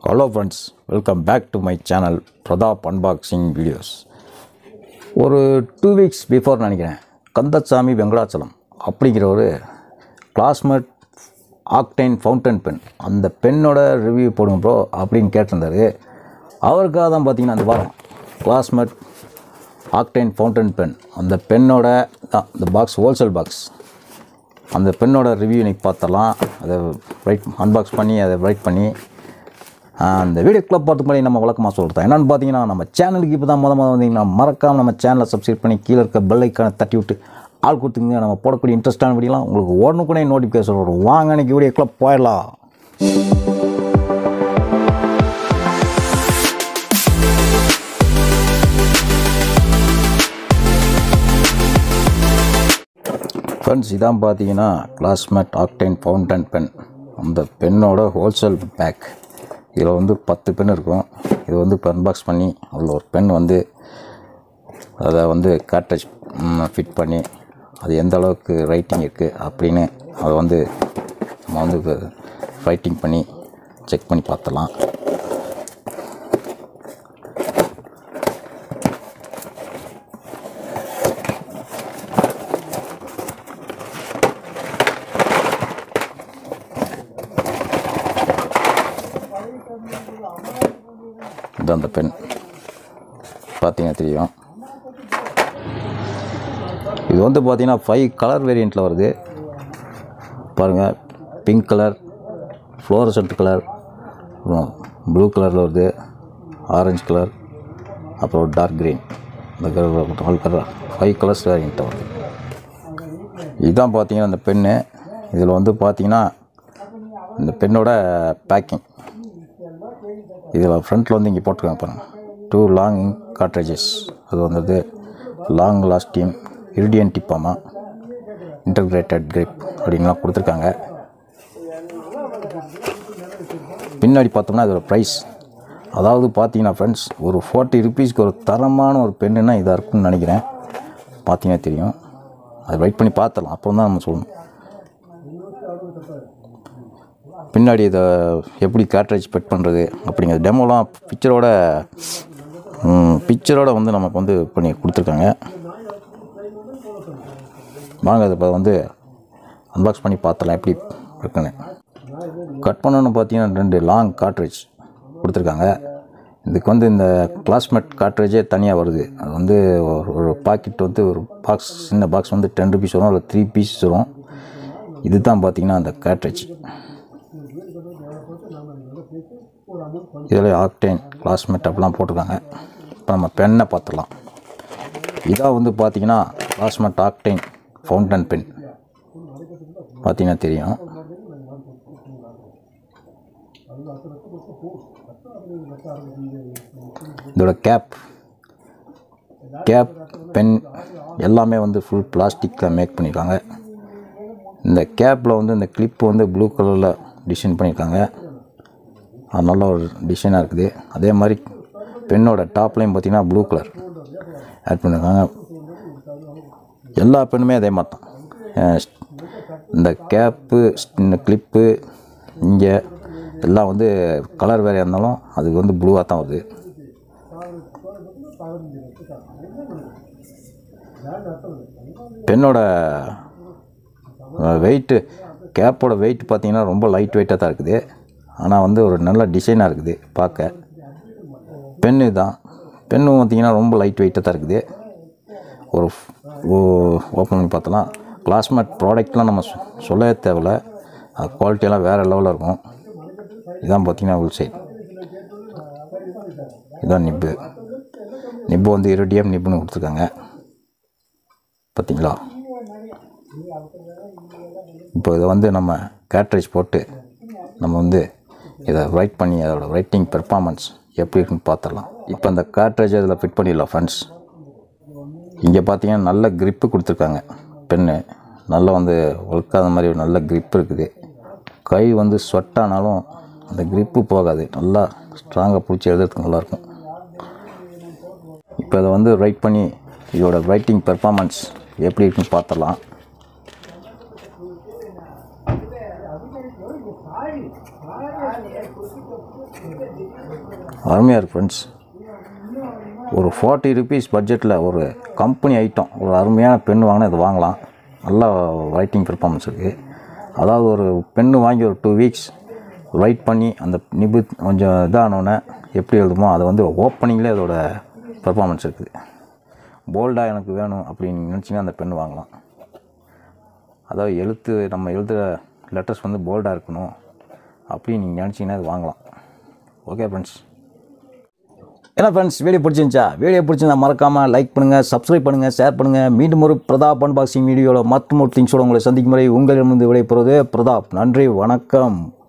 hello friends welcome back to my channel Pratap unboxing videos ஒரு two weeks before நினைக்கிறேன் கந்தசாமி வெங்கடாச்சலம் அப்படிங்கிற ஒரு கிளாஸ்மேட் ஆக்டைன் ஃபவுண்டன் பென் அந்த பென்னோட review போடுங்க ப்ரோ அப்படின்னு கேட்டிருந்தாரு அவருக்காக தான் பார்த்தீங்கன்னா அந்த வாரம் கிளாஸ்மேட் ஆக்டைன் ஃபவுண்டன் பென் அந்த பென்னோட தான் இந்த பாக்ஸ் ஹோல்சேல் பாக்ஸ் அந்த பென்னோட ரிவ்யூ இன்னைக்கு பார்த்தலாம் அதை ரைட் அன்பாக்ஸ் பண்ணி அதை ரைட் பண்ணி ஆஹ், அந்த வீடியோ கிளப் பார்த்து முன்னாடி நம்ம வழக்கமாக சொல்கிறோம் என்னென்னு பார்த்தீங்கன்னா நம்ம சேனலுக்கு இப்போ தான் முத முத வந்தீங்கன்னா மறக்காமல் நம்ம சேனலை சப்ஸ்கிரைப் பண்ணி கீழே இருக்க பெல் ஐக்கானை தட்டி விட்டு ஆள் கொடுத்துங்க நம்ம போடக்கூடிய இன்ட்ரெஸ்டான வீடியோலாம் உங்களுக்கு உடனுக்குனே நோட்டிஃபிகேஷன் வரும் வாங்க இன்னைக்கு வீடியோ கிளப் போயிடலாம் ஃப்ரெண்ட்ஸ் இதான் பார்த்தீங்கன்னா கிளாஸ்மேட் ஆக்டைன் ஃபவுண்டன் பென் அந்த பென்னோட ஹோல்சேல் பேக் இதில் வந்து பத்து பென் இருக்கும் இது வந்து இப்போ அன்பாக்ஸ் பண்ணி அதில் ஒரு பென் வந்து அதை வந்து கார்ட்ரேஜ் ஃபிட் பண்ணி அது எந்த அளவுக்கு ரைட்டிங் இருக்குது அப்படின்னு அதை வந்து நம்ம வந்து ரைட்டிங் பண்ணி செக் பண்ணி பார்த்தலாம் இது அந்த பென் பார்த்தீங்கன்னா தெரியும் இது வந்து பார்த்தீங்கன்னா ஃபைவ் கலர் வேரியண்ட்டில் வருது பாருங்கள் பிங்க் கலர் ஃப்ளோரசன்ட் கலர் அப்புறம் ப்ளூ கலரில் வருது ஆரஞ்சு கலர் அப்புறம் டார்க் க்ரீன் இந்த கலர் நாலு கலர் ஃபைவ் கலர்ஸ் வேரியண்ட்டில் வருது இதுதான் பார்த்தீங்கன்னா இந்த பென்னு இதில் வந்து பார்த்தீங்கன்னா இந்த பென்னோட பேக்கிங் இதில் ஃப்ரண்ட்டில் வந்து இங்கே போட்டிருக்காங்க பாருங்கள் டூ லாங் கார்ட்ரேஜஸ் அது வந்தது லாங் லாஸ்டியம் இரிடியன் டிப்பாமா இன்டகிரேட்டட் கிரிப் அப்படின்லாம் கொடுத்துருக்காங்க பின்னாடி பார்த்தோம்னா இதோட ப்ரைஸ் அதாவது பார்த்தீங்கன்னா ஃப்ரெண்ட்ஸ் ஒரு ஃபார்ட்டி ருபீஸ்க்கு ஒரு தரமான ஒரு பெண்ணுன்னா இதாக இருக்கும்னு நினைக்கிறேன் பார்த்தீங்கன்னா தெரியும் அதை வெயிட் பண்ணி பார்த்துடலாம் அப்புறம் தான் நம்ம சொல்லணும் பின்னாடி இதை எப்படி கேட்ரேஜ் பெட் பண்ணுறது அப்படிங்கிற டெமோலாம் பிக்சரோட பிக்சரோட வந்து நமக்கு வந்து பண்ணி கொடுத்துருக்காங்க வாங்க அதை இப்போ வந்து அன்பாக்ஸ் பண்ணி பார்த்தலாம் எப்படி இருக்குன்னு கட் பண்ணணும்னு பார்த்தீங்கன்னா ரெண்டு லாங் காட்ரேஜ் கொடுத்துருக்காங்க இதுக்கு வந்து இந்த கிளாஸ்மேட் காட்ரேஜே தனியாக வருது அது வந்து ஒரு- ஒரு பாக்கெட் வந்து ஒரு பாக்ஸ் சின்ன பாக்ஸ் வந்து டென் ருபீஸ் வரும் அதில் த்ரீ பீசஸ் வரும் இதுதான் பார்த்தீங்கன்னா அந்த காட்ரேஜ் இதில் ஆக்டேன் கிளாஸ்மேட் அப்படிலாம் போட்டிருக்காங்க இப்போ நம்ம பென்னை பார்த்துடலாம் இதாக வந்து பார்த்தீங்கன்னா கிளாஸ்மேட் ஆக்டேன் ஃபவுண்டன் பென் பார்த்தீங்கன்னா தெரியும் இதோட கேப் கேப் பென் எல்லாமே வந்து ஃபுல் பிளாஸ்டிக்கில் மேக் பண்ணியிருக்காங்க இந்த கேப்பில் வந்து இந்த கிளிப்பு வந்து ப்ளூ கலரில் டிசைன் பண்ணியிருக்காங்க அது நல்ல ஒரு டிசைனாக இருக்குது அதே மாதிரி பெண்ணோட டாப்லையும் பார்த்தீங்கன்னா ப்ளூ கலர் ஆட் பண்ணியிருக்காங்க எல்லா பெண்ணுமே அதே மாதிரி தான் அஹ் இந்த கேப்பு இந்த கிளிப்பு இங்கே எல்லாம் வந்து கலர் வேறு இருந்தாலும் அது வந்து ப்ளூவாக தான் வருது பெண்ணோட வெயிட்டு கேப்போட வெயிட் பார்த்தீங்கன்னா ரொம்ப லைட் வெயிட்டாக தான் இருக்குது ஆனால் வந்து ஒரு நல்ல டிசைனாக இருக்குது பார்க்க பென்னு தான் பென்னு பார்த்தீங்கன்னா ரொம்ப லைட் வெயிட்டாக தான் இருக்குது ஒரு ஓப்பன் பண்ணி பார்த்தலாம் கிளாஸ்மேட் ப்ராடக்ட்லாம் நம்ம சொ- சொல்லவே தேவையில்ல அது குவாலிட்டியெல்லாம் வேறு லெவலில் இருக்கும் இதான் பார்த்தீங்கன்னா உள் சைட் இதான் நிப்பு நிப்பு வந்து இருடியம் நிப்புன்னு கொடுத்துருக்காங்க பார்த்தீங்களா இப்போ இதை வந்து நம்ம கேட்ரேஜ் போட்டு நம்ம வந்து இதை ரைட் பண்ணி அதோட ரைட்டிங் பெர்ஃபார்மன்ஸ் எப்படி இருக்குன்னு பார்த்துடலாம் இப்போ அந்த கேட்ரேஜ் அதில் ஃபிட் பண்ணிடலாம் ஃப்ரெண்ட்ஸ் இங்கே பார்த்தீங்கன்னா நல்ல grip கொடுத்துருக்காங்க பென்னு நல்லா வந்து வழுக்காத மாதிரி ஒரு நல்ல grip இருக்குது கை வந்து ஸ்வெட்டானாலும் அந்த grip போகாது நல்லா ஸ்ட்ராங்காக பிடிச்சி எழுதுறதுக்கு நல்லாயிருக்கும் இப்போ இதை வந்து ரைட் பண்ணி இதோட ரைட்டிங் பெர்ஃபார்மன்ஸ் எப்படி இருக்குன்னு பார்த்துடலாம் அருமையாக இருக்குது ஃப்ரெண்ட்ஸ் ஒரு ஃபார்ட்டி ருபீஸ் பட்ஜெட்டில் ஒரு கம்பெனி ஐட்டம் ஒரு அருமையான பென் வாங்கினா இது வாங்கலாம் நல்லா ரைட்டிங் பெர்ஃபார்மன்ஸ் இருக்குது அதாவது ஒரு பென்னு வாங்கி ஒரு டூ வீக்ஸ் ரைட் பண்ணி அந்த நிபு கொஞ்சம் இதானோடனே எப்படி எழுதுமோ அதை வந்து ஓப்பனிங்லேயே அதோட பெர்ஃபார்மன்ஸ் இருக்குது போல்டாக எனக்கு வேணும் அப்படின்னு நினச்சிங்கன்னா அந்த பென் வாங்கலாம் அதாவது எழுத்து நம்ம எழுதுகிற லெட்டர்ஸ் வந்து போல்டாக இருக்கணும் அப்படின்னு நீங்கள் நினச்சிங்கன்னா இது வாங்கலாம் ஓகே ஃப்ரெண்ட்ஸ் என்ன ஃப்ரெண்ட்ஸ் வீடியோ பிடிச்சிருந்துச்சா வீடியோ பிடிச்சிருந்தா மறக்காமல் லைக் பண்ணுங்கள் சப்ஸ்கிரைப் பண்ணுங்கள் ஷேர் பண்ணுங்கள் மீண்டும் ஒரு பிரதாப் அன்பாக்சிங் வீடியோவில் மற்றும் ஒரு திங்ஸோட உங்களை சந்திக்கும் முறை உங்களிடமிருந்து விடைபெறுவது பிரதாப் நன்றி வணக்கம்